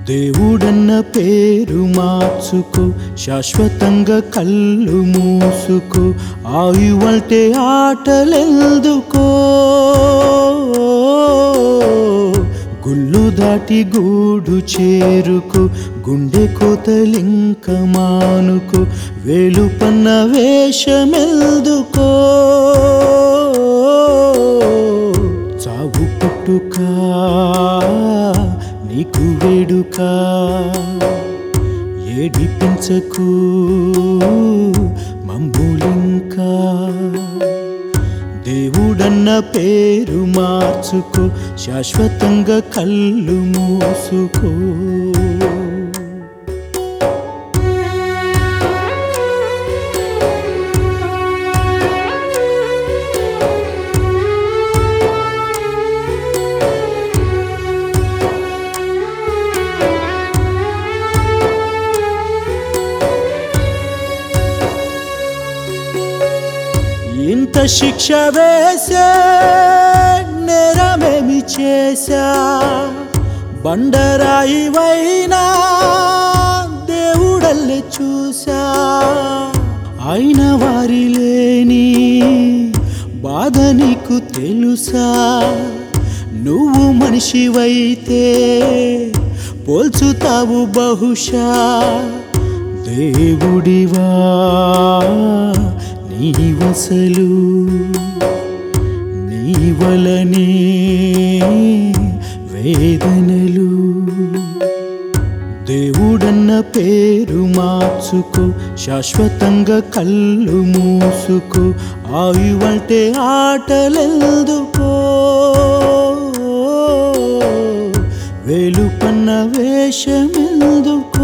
దేవుడన్న పేరు మార్చుకో శాశ్వతంగా కళ్ళు మూసుకో ఆయువంటే ఆటలెందుకో గుళ్ళు దాటి గూడు చేరుకు గుండె కోతలింక మానుకు వేలు పన్న వేషమెల్దుకో చావు పుట్టుక నీకు వేడుక ఏడిపించకు మమ్ములింకా దేవుడన్న పేరు మార్చుకో శాశ్వతంగా కళ్ళు మూసుకో ఇంత శిక్ష వేసే నేరమేమి చేశా బండరాయి వైనా దేవుడల్లే చూసా అయిన వారి లేని బాధ నీకు తెలుసా నువ్వు మనిషివైతే పోల్చుతావు బహుశా దేవుడివా నీవసలు నీ వలనే వేదనలు దేవుడన్న పేరు మార్చుకో శాశ్వతంగా కళ్ళు మూసుకో ఆయువంటే ఆటలెందుకో వేలు పన్న వేషమెందుకో